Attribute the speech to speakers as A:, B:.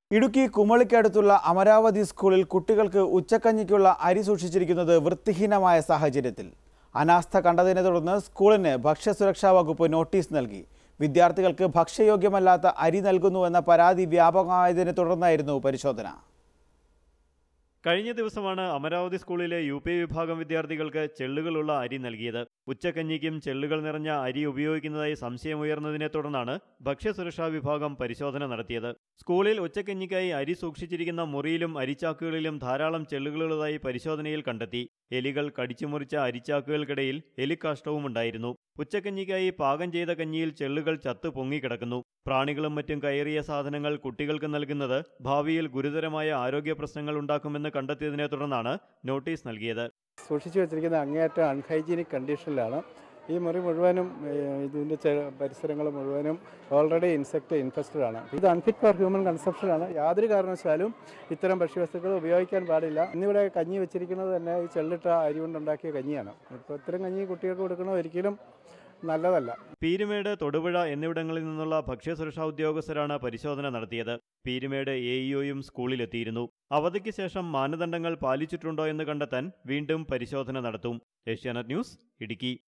A: ഇടുക്കി കുമളിക്കടുത്തുള്ള അമരാവതി സ്കൂളിൽ കുട്ടികൾക്ക് ഉച്ചക്കഞ്ഞിക്കുള്ള അരി സൂക്ഷിച്ചിരിക്കുന്നത് വൃത്തിഹീനമായ സാഹചര്യത്തിൽ അനാസ്ഥ കണ്ടതിനെ തുടർന്ന് സ്കൂളിന് ഭക്ഷ്യസുരക്ഷാ വകുപ്പ് നോട്ടീസ് നൽകി വിദ്യാർത്ഥികൾക്ക് ഭക്ഷ്യയോഗ്യമല്ലാത്ത അരി നൽകുന്നുവെന്ന പരാതി വ്യാപകമായതിനെ തുടർന്നായിരുന്നു പരിശോധന
B: കഴിഞ്ഞ ദിവസമാണ് അമരാവതി സ്കൂളിലെ യു പി വിഭാഗം വിദ്യാർത്ഥികൾക്ക് ചെള്ളുകളുള്ള അരി നൽകിയത് ഉച്ചക്കഞ്ഞിക്കും ചെള്ളുകൾ നിറഞ്ഞ അരി ഉപയോഗിക്കുന്നതായി സംശയമുയർന്നതിനെ തുടർന്നാണ് ഭക്ഷ്യസുരക്ഷാ വിഭാഗം പരിശോധന നടത്തിയത് സ്കൂളിൽ ഉച്ചക്കഞ്ഞിക്കായി അരി സൂക്ഷിച്ചിരിക്കുന്ന മുറിയിലും അരിച്ചാക്കുകളിലും ധാരാളം ചെള്ളുകളുള്ളതായി പരിശോധനയിൽ കണ്ടെത്തി എലികൾ കടിച്ചുമുറിച്ച അരിച്ചാക്കുകൾക്കിടയിൽ എലിക്കാഷ്ടവും ഉണ്ടായിരുന്നു ഉച്ചക്കഞ്ഞിക്കായി പാകം ചെയ്ത കഞ്ഞിയിൽ ചെള്ളുകൾ ചത്തു പൊങ്ങിക്കിടക്കുന്നു പ്രാണികളും മറ്റും കയറിയ സാധനങ്ങൾ കുട്ടികൾക്ക് നൽകുന്നത് ഭാവിയിൽ ഗുരുതരമായ ആരോഗ്യ പ്രശ്നങ്ങൾ ഉണ്ടാക്കുമെന്ന് കണ്ടെത്തിയതിനെ തുടർന്നാണ് നോട്ടീസ് നൽകിയത്
C: സൂക്ഷിച്ചു വെച്ചിരിക്കുന്ന അങ്ങേയറ്റം അൺഹൈജീനിക് കണ്ടീഷനിലാണ് ഈ മുറി മുഴുവനും ഏഹ്, ഇതിൻ്റെ പരിസരങ്ങൾ മുഴുവനും ഓൾറെഡി ഇൻസെക്ട് ഇൻഫെസ്റ്റഡ് ആണ് ഇത് അൺഫിറ്റ് ഫോർ ഹ്യൂമൻ കൺസപ്ഷൻ ആണ് യാതൊരു കാരണവശാലും ഇത്തരം ഭക്ഷ്യവസ്തുക്കൾ ഉപയോഗിക്കാൻ പാടില്ല ഇന്നിവിടെ കഞ്ഞി വെച്ചിരിക്കുന്നത് തന്നെ ഈ ചെള്ളിട്ട അരി കൊണ്ടുണ്ടാക്കിയ കഞ്ഞിയാണ് ഇപ്പോൾ ഇത്തരം കഞ്ഞി കുട്ടികൾക്ക് കൊടുക്കുന്നത് ഒരിക്കലും നല്ലതല്ല
B: പീരുമേട് തൊടുപുഴ എന്നിവിടങ്ങളിൽ നിന്നുള്ള ഭക്ഷ്യസുരക്ഷാ ഉദ്യോഗസ്ഥരാണ് പരിശോധന നടത്തിയത് പീരുമേട് എ ഇഒയും സ്കൂളിലെത്തിയിരുന്നു അവധിക്ക് ശേഷം മാനദണ്ഡങ്ങൾ പാലിച്ചിട്ടുണ്ടോ എന്ന് കണ്ടെത്താൻ വീണ്ടും പരിശോധന നടത്തും ഏഷ്യാനെറ്റ് ന്യൂസ് ഇടുക്കി